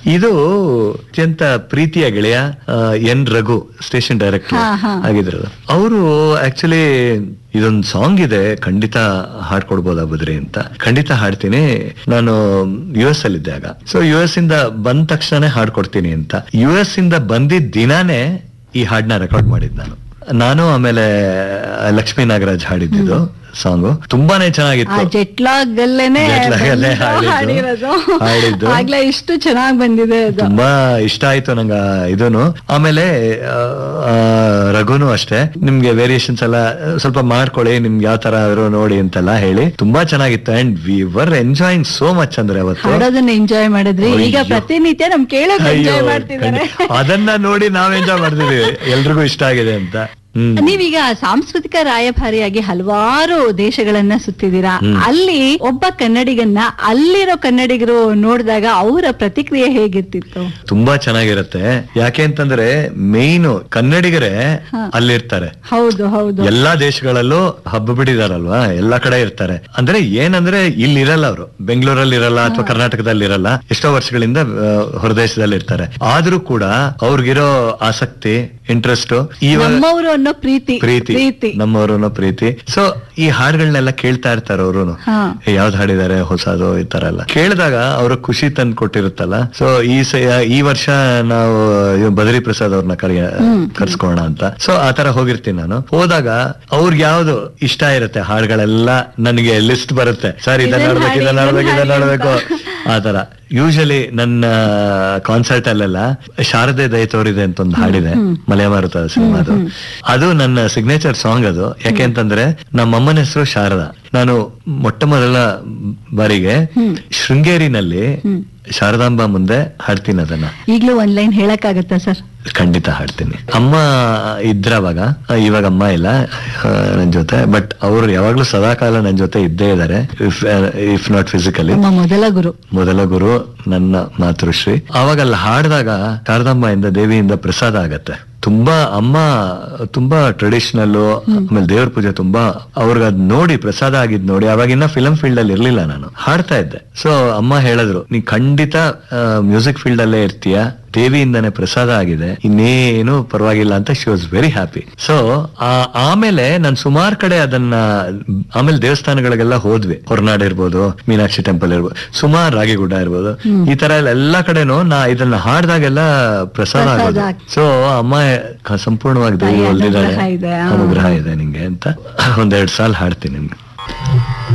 ಇದು ಅತ್ಯಂತ ಪ್ರೀತಿಯ ಗೆಳೆಯ ಆ, ಎನ್ ರಘು ಸ್ಟೇಷನ್ ಡೈರೆಕ್ಟರ್ ಹಾ, ಹಾ. ಆಗಿದ್ರು ಅವರು ಆಕ್ಚುಲಿ ಇದೊಂದು ಸಾಂಗ್ ಇದೆ ಖಂಡಿತ ಹಾಡ್ಕೊಡ್ಬೋದಾ ಬದ್ರಿ ಅಂತ ಖಂಡಿತ ಹಾಡ್ತೀನಿ ನಾನು ಯು ಎಸ್ ಅಲ್ಲಿ ಇದ್ದಾಗ ಸೊ ಯು ಎಸ್ ಇಂದ ಬಂದ ತಕ್ಷಣ ಹಾಡ್ಕೊಡ್ತೀನಿ ಅಂತ ಯು ಎಸ್ ಇಂದ ಬಂದಿದ್ದ ದಿನಾನೇ ಈ ಹಾಡ್ನ ರೆಕಾರ್ಡ್ ಮಾಡಿದ್ ನಾನು ನಾನು ಆಮೇಲೆ ಲಕ್ಷ್ಮೀ ನಾಗರಾಜ್ ಹಾಡಿದ್ದು ಸಾಂಗು ತುಂಬಾನೇ ಆ ಚೆನ್ನಾಗಿತ್ತು ಜೆಟ್ಲಾಗ್ ಅಲ್ಲೇನೆ Jet lag ಅಲ್ಲೇ ಬಂದು ಹಾಡಿದ್ದು. ಹಾಡಿರೋದು ಹಾಡಿದ್ದು. ಆಗ್ಲೇ ಇಷ್ಟು ಚೆನ್ನಾಗ್ ಬಂದಿದೆ ಅದು ತುಂಬಾ ಇಷ್ಟ ಆಯ್ತು ನಂಗ ಇದೂನು ಆಮೇಲೆ ಆ, ಆ, ರಘುನು ಅಷ್ಟೇ ನಿಮ್ಗೆ ವೇರಿಯೇಷನ್ಸ್ ಎಲ್ಲ ಸ್ವಲ್ಪ ಮಾಡ್ಕೊಳ್ಳಿ ನಿಮ್ಗೆ ಯಾವ ತರ ಆದ್ರೂ ನೋಡಿ ಅಂತೆಲ್ಲ ಹೇಳಿ ತುಂಬಾ ಚೆನ್ನಾಗಿತ್ತು and we were enjoying so much ಅಂದ್ರೆ ಅವತ್ತು ಹಾಡೋದನ್ನ ಎಂಜಾಯ್ ಮಾಡಿದ್ರಿ ಈಗ ಅಯ್ಯೋ. ಪ್ರತಿನಿತ್ಯ ನಮ್ ಕೇಳೋಕ್ ಅಯ್ಯೋ, ಎಂಜಾಯ್ ಮಾಡ್ತಿದ್ದಾರೆ ಖಂಡಿತ. ಅದನ್ನ ನೋಡಿ ನಾವ್ ಎಂಜಾಯ್ ಮಾಡ್ತಿದೀವಿ ಎಲ್ರಿಗೂ ಇಷ್ಟ ಆಗಿದೆ ಅಂತ ಹ್ಮ್ ನೀವೀಗ ಸಾಂಸ್ಕೃತಿಕ ರಾಯಭಾರಿಯಾಗಿ ಹಲವಾರು ದೇಶಗಳನ್ನ ಸುತ್ತಿದ್ದೀರಾ ಅಲ್ಲಿ ಒಬ್ಬ ಕನ್ನಡಿಗನ್ನ ಅಲ್ಲಿರೋ ಕನ್ನಡಿಗರು ನೋಡಿದಾಗ ಅವರ ಪ್ರತಿಕ್ರಿಯೆ ಹೇಗಿರ್ತಿತ್ತು ತುಂಬಾ ಚೆನ್ನಾಗಿರತ್ತೆ ಯಾಕೆ ಅಂತಂದ್ರೆ ಮೇಯ್ನು ಕನ್ನಡಿಗರೇ ಅಲ್ಲಿರ್ತಾರೆ ಹೌದು ಹೌದು ಎಲ್ಲಾ ದೇಶಗಳಲ್ಲೂ ಹಬ್ಬ ಬಿಡಿದಾರಲ್ವಾ ಎಲ್ಲಾ ಕಡೆ ಇರ್ತಾರೆ ಅಂದ್ರೆ ಏನಂದ್ರೆ ಇಲ್ಲಿ ಇರಲ್ಲ ಅವರು ಬೆಂಗಳೂರಲ್ಲಿ ಇರಲ್ಲ ಅಥವಾ ಕರ್ನಾಟಕದಲ್ಲಿ ಇರಲ್ಲ ಎಷ್ಟೋ ವರ್ಷಗಳಿಂದ ಆ, ಹೊರದೇಶದಲ್ಲಿ ಇರ್ತಾರೆ ಆದ್ರೂ ಕೂಡ ಅವ್ರಿಗಿರೋ ಆಸಕ್ತಿ ಇಂಟ್ರೆಸ್ಟ್ ಈ ನಮ್ಮವರು ಅನ್ನೋ ಪ್ರೀತಿ ಪ್ರೀತಿ ಪ್ರೀತಿ ನಮ್ಮವರು ಅನ್ನೋ ಪ್ರೀತಿ ಸೊ ಈ ಹಾಡುಗಳನ್ನೆಲ್ಲ ಕೇಳ್ತಾ ಇರ್ತಾರೆ ಅವರು ಹಾ. ಯಾವ್ದು ಹಾಡಿದ್ದಾರೆ ಹೊಸದು ಈ ತರ ಎಲ್ಲ ಕೇಳಿದಾಗ ಅವ್ರ ಖುಷಿ ತಂದು ಕೊಟ್ಟಿರುತ್ತಲ್ಲ ಸೊ ಈ ಸ ಈ ವರ್ಷ ನಾವು ಇವ್ ಬದ್ರಿ ಪ್ರಸಾದ್ ಅವ್ರನ್ನ ಕರೆಯ ಕರ್ಸ್ಕೋಣ ಅಂತ ಸೊ ಆ ತರ ಹೋಗಿರ್ತೀನಿ ನಾನು ಹೋದಾಗ ಅವ್ರಿಗೆ ಯಾವ್ದು ಇಷ್ಟ ಇರುತ್ತೆ ಹಾಡುಗಳೆಲ್ಲ ನನಗೆ ಲಿಸ್ಟ್ ಬರುತ್ತೆ ಸರ್ ಇದನ್ನ ಇದನ್ನ ನೋಡ್ಬೇಕು ಇದನ್ನ ಹಾಡಿ, ನೋಡ್ಬೇಕು ಇದನ್ನ ಇದನ್ನ ನೋಡ್ಬೇಕು ಆ ತರ ಯೂಶಲಿ ನನ್ನ ಕಾನ್ಸರ್ಟ್ ಅಲ್ಲೆಲ್ಲ ಶಾರದೆ ದಯ ತೋರಿದೆ ಅಂತ ಒಂದು ಹಾಡಿದೆ ಮಲೆಮಾರುತ ಸಿನಿಮಾದು ಅದು ನನ್ನ ಸಿಗ್ನೇಚರ್ ಸಾಂಗ್ ಅದು ಯಾಕೆ ಅಂತಂದ್ರೆ ನಮ್ಮ ಅಮ್ಮನ ಹೆಸರು ಶಾರದಾ ನಾನು ಮೊಟ್ಟ ಮೊದಲ ಬಾರಿಗೆ ಶೃಂಗೇರಿನಲ್ಲಿ ಶಾರದಾಂಬ ಮುಂದೆ ಹಾಡ್ತೀನಿ ಅದನ್ನ ಈಗ್ಲೂ ಒಂದ್ ಲೈನ್ ಹೇಳಕ್ಕಾಗತ್ತಾ ಸರ್ ಖಂಡಿತ ಹಾಡ್ತೀನಿ ಅಮ್ಮ ಇದ್ರವಾಗ ಇವಾಗ ಅಮ್ಮ ಇಲ್ಲ ಆ, ನನ್ ಜೊತೆ ಬಟ್ ಅವ್ರು ಯಾವಾಗ್ಲೂ ಸದಾಕಾಲ ನನ್ ಜೊತೆ ಇದ್ದೇ ಇದಾರೆ ಇಫ್ ಇಫ್ ನಾಟ್ ಫಿಸಿಕಲಿ ನಮ್ಮ ಮೊದಲ ಗುರು ಮೊದಲ ಗುರು ನನ್ನ ಮಾತೃಶ್ರೀ ಅವಾಗ ಅಲ್ಲಿ ಹಾಡಿದಾಗ ಶಾರದಾಂಬೆಯಿಂದ ದೇವಿಯಿಂದ ಪ್ರಸಾದ ಆಗತ್ತೆ ತುಂಬಾ ಅಮ್ಮ ತುಂಬಾ ಟ್ರೆಡಿಷನಲ್ ಆಮೇಲೆ ದೇವ್ರ ಪೂಜೆ ತುಂಬಾ ಅವ್ರಿಗೆ ಅದ್ ನೋಡಿ ಪ್ರಸಾದ ಆಗಿದ್ ನೋಡಿ ಅವಾಗಿನ್ನ ಫಿಲಂ ಫೀಲ್ಡ್ ಅಲ್ಲಿ ಇರ್ಲಿಲ್ಲ ನಾನು ಹಾಡ್ತಾ ಇದ್ದೆ ಸೊ ಅಮ್ಮ ಹೇಳಿದ್ರು ನೀ ಖಂಡಿತ ಮ್ಯೂಸಿಕ್ ಫೀಲ್ಡ್ ಅಲ್ಲೇ ಇರ್ತೀಯ ದೇವಿಯಿಂದಾನೆ ಪ್ರಸಾದ ಆಗಿದೆ ಇನ್ನೇನು ಪರವಾಗಿಲ್ಲ ಅಂತ she was very happy so ಆಮೇಲೆ ನಾನು ಸುಮಾರು ಕಡೆ ಅದನ್ನ ಆಮೇಲೆ ದೇವಸ್ಥಾನಗಳಿಗೆಲ್ಲ ಹೋದ್ವಿ ಹೊರನಾಡು ಇರ್ಬೋದು ಮೀನಾಕ್ಷಿ ಟೆಂಪಲ್ ಇರ್ಬೋದು ಸುಮಾರು ರಾಗಿಗುಡ್ಡ ಇರ್ಬೋದು ಈ ತರ ಎಲ್ಲ ಎಲ್ಲಾ ಕಡೆನೂ ನಾ ಇದನ್ನ ಹಾಡ್ದಾಗೆಲ್ಲ ಪ್ರಸಾದ ಪ್ರಸಾದ ಆಗೋದು ಆಗ್ತದೆ. ಸೊ ಅಮ್ಮ ಕ- ಸಂಪೂರ್ಣವಾಗಿ ದೇವಿ ತಾಯಿ ಒಲ್ದಿದ್ದಾಳೆ ಅನುಗ್ರಹ ಇದೆ, ಆ. ಅನುಗ್ರಹ ಇದೆ ನಿಂಗೆ ಅಂತ ಒಂದೆರಡು ಸಾಲ ಹಾಡ್ತೀನಿ ನಿಮ್ಗೆ